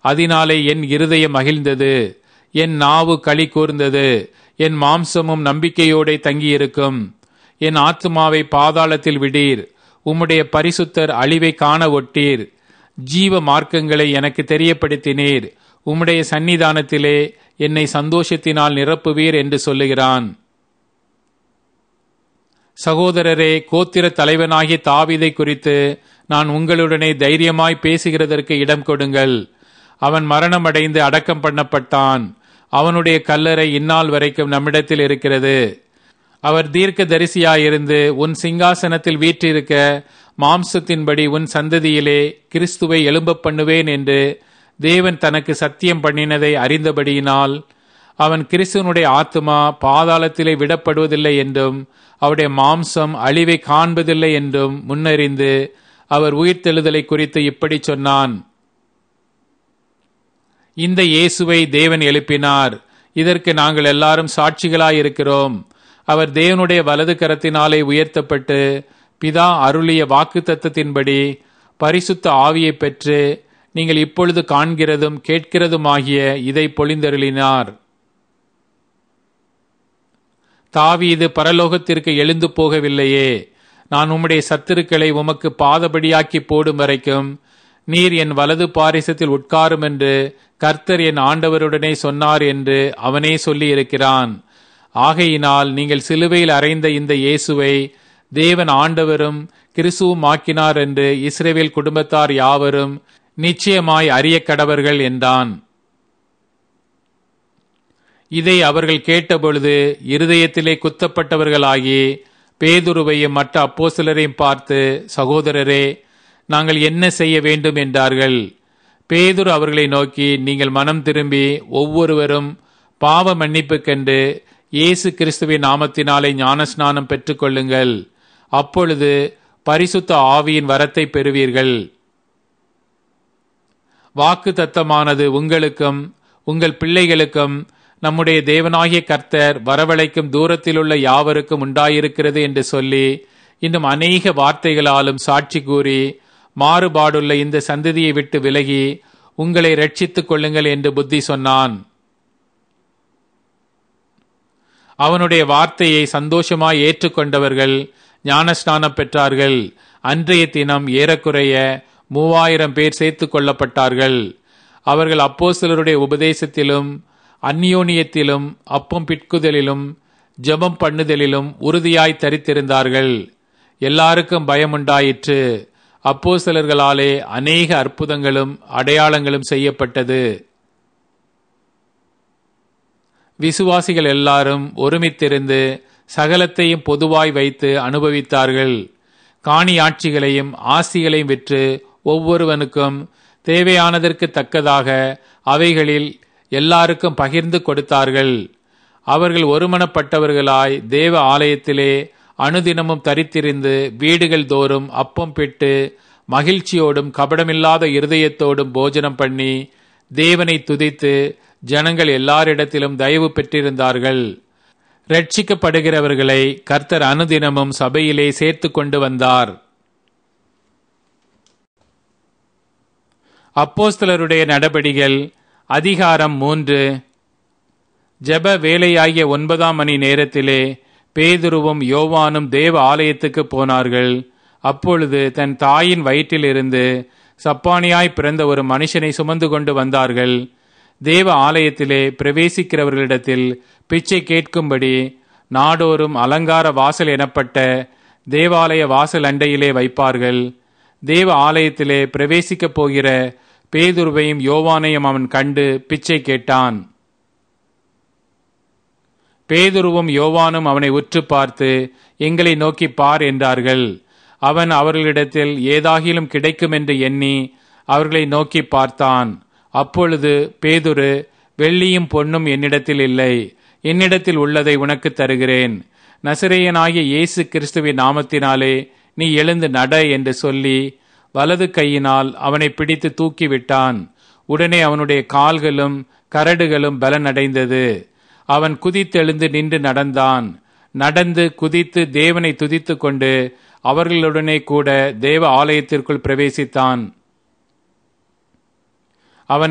அதனாலே என் இருதயம் மகிழ்ந்தது என் நாவு களி கூர்ந்தது என் மாம்சமும் நம்பிக்கையோടെ தங்கியிருக்கும் என் ஆத்மாவை பாதாளத்தில் விடீர் உம்முடைய பரிசுத்தர் அழிவை காண ஒட்டீர் ஜீவ மார்க்கங்களை எனக்கு தெரியப்படுத்தினீர் உம்முடைய சந்நிதானத்திலே என்னை சந்தோஷத்தினால் நிரப்புவீர் என்று சொல்லுகிறான் சகோதரரே கோத்திர தலைவனாகிய தாவிதை குறித்து நான் உங்களுடனே தைரியமாய் பேசுகிறதற்கு இடம் கொடுங்கள் அவன் மரணமடைந்து அடக்கம் பண்ணப்பட்டான் அவனுடைய கல்லறை இந்நாள் வரைக்கும் நம்மிடத்தில் இருக்கிறது அவர் தீர்க்க தரிசியாயிருந்து உன் சிங்காசனத்தில் வீற்றிருக்க மாம்சத்தின்படி உன் சந்ததியிலே கிறிஸ்துவை எழும்ப பண்ணுவேன் என்று தேவன் தனக்கு சத்தியம் பண்ணினதை அறிந்தபடியினால் அவன் கிறிஸ்துவனுடைய ஆத்மா பாதாளத்திலே விடப்படுவதில்லை என்றும் அவருடைய மாம்சம் அழிவை காண்பதில்லை என்றும் முன்னறிந்து அவர் உயிர்த்தெழுதலை குறித்து இப்படி சொன்னான் இந்த இயேசுவை தேவன் எழுப்பினார் இதற்கு நாங்கள் எல்லாரும் சாட்சிகளாயிருக்கிறோம் அவர் தேவனுடைய வலது கரத்தினாலே உயர்த்தப்பட்டு பிதா அருளிய வாக்கு தத்தத்தின்படி பரிசுத்த ஆவியை பெற்று நீங்கள் இப்பொழுது காண்கிறதும் கேட்கிறதுமாகிய இதை பொழிந்தருளினார் தாவீது பரலோகத்திற்கு எழுந்து போகவில்லையே நான் உம்முடைய சத்துருக்களை உமக்கு பாதபடியாக்கி போடும் வரைக்கும் நீர் என் வலது பாரிசத்தில் உட்காரும் என்று கர்த்தர் என் ஆண்டவருடனே சொன்னார் என்று அவனே சொல்லி இருக்கிறான் ஆகையினால் நீங்கள் சிலுவையில் அறைந்த இந்த இயேசுவை தேவன் ஆண்டவரும் கிறிஸ்துவும் ஆக்கினார் என்று இஸ்ரேவேல் குடும்பத்தார் யாவரும் நிச்சயமாய் அறிய கடவர்கள் என்றான் இதை அவர்கள் கேட்டபொழுது இருதயத்திலே குத்தப்பட்டவர்களாகி பேதுருவையும் மற்ற அப்போசிலரையும் பார்த்து சகோதரரே நாங்கள் என்ன செய்ய வேண்டும் என்றார்கள் பேதுரு அவர்களை நோக்கி நீங்கள் மனம் திரும்பி ஒவ்வொருவரும் பாவ மன்னிப்புக்கென்று இயேசு கிறிஸ்துவின் நாமத்தினாலே ஞானஸ்நானம் பெற்றுக்கொள்ளுங்கள் அப்பொழுது பரிசுத்த ஆவியின் வரத்தை பெறுவீர்கள் வாக்கு தத்தமானது உங்களுக்கும் உங்கள் பிள்ளைகளுக்கும் நம்முடைய தேவனாகிய கர்த்தர் வரவழைக்கும் தூரத்திலுள்ள யாவருக்கும் உண்டாயிருக்கிறது என்று சொல்லி இன்னும் அநேக வார்த்தைகளாலும் சாட்சி கூறி மாறுபாடுள்ள இந்த சந்ததியை விட்டு விலகி உங்களை ரட்சித்துக் கொள்ளுங்கள் என்று புத்தி சொன்னான் அவனுடைய வார்த்தையை சந்தோஷமாய் ஏற்றுக்கொண்டவர்கள் ஞானஸ்நானம் பெற்றார்கள் அன்றைய தினம் ஏறக்குறைய மூவாயிரம் பேர் சேர்த்து கொள்ளப்பட்டார்கள் அவர்கள் அப்போஸ்தலருடைய உபதேசத்திலும் அந்யோனியத்திலும் அப்பம் பிட்குதலிலும் ஜெபம் பண்ணுதலிலும் உறுதியாய் தரித்திருந்தார்கள் எல்லாருக்கும் பயமுண்டாயிற்று அப்போஸ்தலர்களாலே அநேக அற்புதங்களும் அடையாளங்களும் செய்யப்பட்டது விசுவாசிகள் எல்லாரும் ஒருமித்திருந்து சகலத்தையும் பொதுவாய் வைத்து அனுபவித்தார்கள் காணி ஆட்சிகளையும் ஆசிகளையும் விற்று ஒவ்வொருவனுக்கும் தேவையானதற்கு தக்கதாக அவைகளில் எல்லாருக்கும் பகிர்ந்து கொடுத்தார்கள் அவர்கள் ஒருமனப்பட்டவர்களாய் தேவ ஆலயத்திலே அனுதினமும் தரித்திருந்து வீடுகள் தோறும் அப்பம் பெற்று மகிழ்ச்சியோடும் கபடமில்லாத இருதயத்தோடும் போஜனம் பண்ணி தேவனை துதித்து ஜனங்கள் எல்லாரிடத்திலும் தயவு பெற்றிருந்தார்கள் ரட்சிக்கப்படுகிறவர்களை கர்த்தர் அனுதினமும் சபையிலே சேர்த்து கொண்டு வந்தார் அப்போஸ்தலருடைய நடபடிகள் அதிகாரம் மூன்று ஜெப வேலையாகிய ஒன்பதாம் மணி நேரத்திலே பேதுருவும் யோவானும் தேவ ஆலயத்துக்கு போனார்கள் அப்பொழுது தன் தாயின் வயிற்றிலிருந்து சப்பானியாய் பிறந்த ஒரு மனுஷனை சுமந்து கொண்டு வந்தார்கள் தேவ ஆலயத்திலே பிரவேசிக்கிறவர்களிடத்தில் பிச்சை கேட்கும்படி நாடோறும் அலங்கார வாசல் எனப்பட்ட தேவாலய வாசல் அண்டையிலே வைப்பார்கள் தேவ ஆலயத்திலே பிரவேசிக்கப் போகிற பேதுருவையும் யோவானையும் அவன் கண்டு பிச்சை கேட்டான் பேதுருவும் யோவானும் அவனை உற்று பார்த்து எங்களை நோக்கி பார் என்றார்கள் அவன் அவர்களிடத்தில் ஏதாகிலும் கிடைக்கும் என்று எண்ணி அவர்களை நோக்கி பார்த்தான் அப்பொழுது பேதுரு வெள்ளியும் பொன்னும் என்னிடத்தில் இல்லை என்னிடத்தில் உள்ளதை உனக்கு தருகிறேன் நசிரேயனாகிய இயேசு கிறிஸ்துவின் நாமத்தினாலே நீ எழுந்து நட என்று சொல்லி வலது கையினால் அவனை பிடித்து தூக்கிவிட்டான் உடனே அவனுடைய கால்களும் கரடுகளும் பலனடைந்தது அவன் குதித்தெழுந்து நின்று நடந்தான் நடந்து குதித்து தேவனை துதித்து கொண்டு அவர்களுடனே கூட தேவ ஆலயத்திற்குள் பிரவேசித்தான்